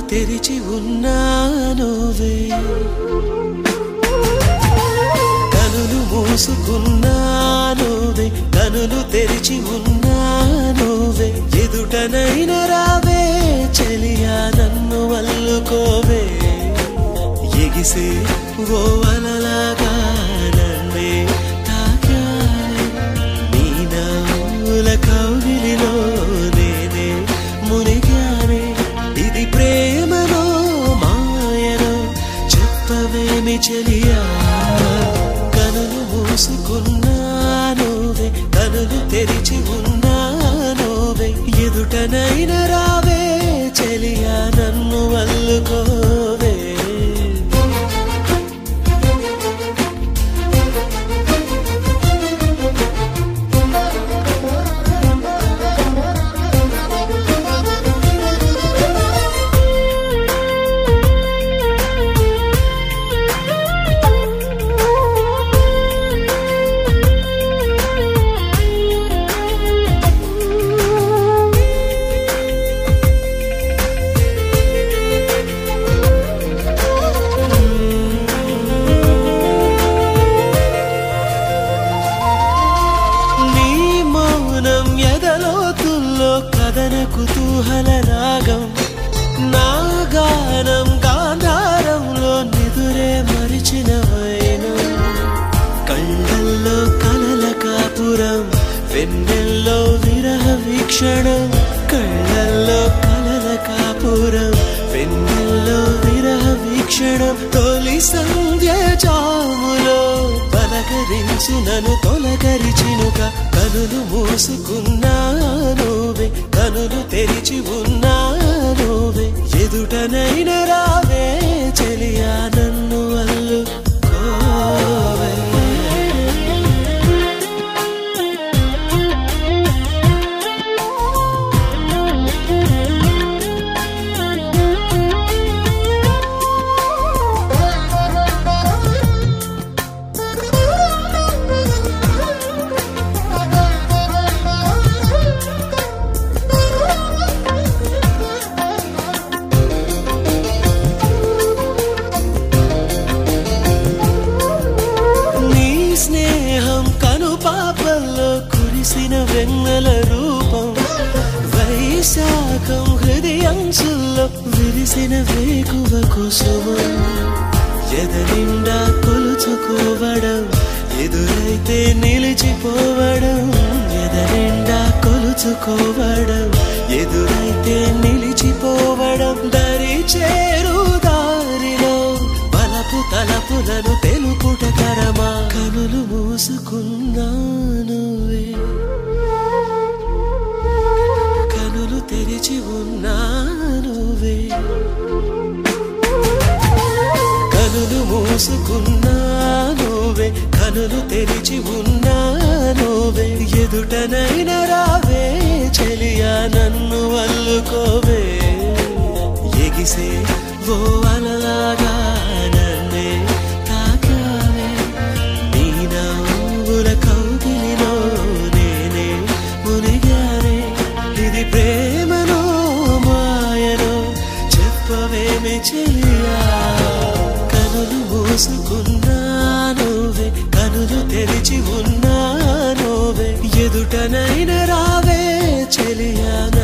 తెరిచి ఉన్నానువే కనులు మూసుకున్నానువే కనులు తెరిచి ఉన్నానువే ఎదుటనైన రావే చెలియా నన్ను అల్లుకోవే ఎగిసే ఓ అలలాగా నన్నే తాకావే నీ నవ్వుల కౌగిలిలో నేనే మునిగానే ఇది ప్రేమలో మాయలో చెప్పవేమి చెలియా కనులు మూసుకున్నానువే కనులు తెరిచి ఉన్నానువే ఎదుటనైన రావే చెలియా నన్ను అల్లుకోవే నీ మౌనం ఎదలోతుల్లో కథన కుతూహల రాగం నా గానం గాంధారంలో నిదురే మరిచిన వైనం కళ్ళల్లో కలల కాపురం వెన్నెల్లో విరహ వీక్షణం కళ్ళల్లో కలల కాపురం వెన్నెల్లో విరహ వీక్షణం తొలి సంధ్య జాములో పలకరించు నన్ను తొలకరిచినుక కనులు మూసుకున్నానువే కనులు తెరిచి ఉన్నానువే ఎదుటనైన రావే చెలియా నన్ను అల్లుకోవే నీ స్నేహం కను పాపల్లో కురిసిన వెన్నెల రూపం వైశాఖం హృదయంచుల్లో విరిసిన వేకువ కుసుమం ఎద నిండా కొలుచుకోవడం ఎదురైతే నిలిచిపోవడం ఎద నిండా కొలుచుకోవడం ఎదురైతే నిలిచిపోవడం దరి చేరు దారిలో బలపు తలపులను తెలుపుట కరమా కనులు మూసుకున్నానువే కనులు తెరిచి ఉన్నానువే కనులు మూసుకున్నానువే కనులు తెరిచి ఉన్నానువే ఎదుటనైన రావే చెలియా నన్ను అల్లుకోవే ఎగిసే ఓ అలలాగా నన్నే తాకావే నీ నవ్వుల కౌగిలిలో నేనే మునిగానే ఇది ప్రేమలో మాయలో చెప్పవేమి చెలియా కనులు మూసుకున్నానువే కనులు తెరిచి ఉన్నానువే ఎదుటనైన రావే చెలియా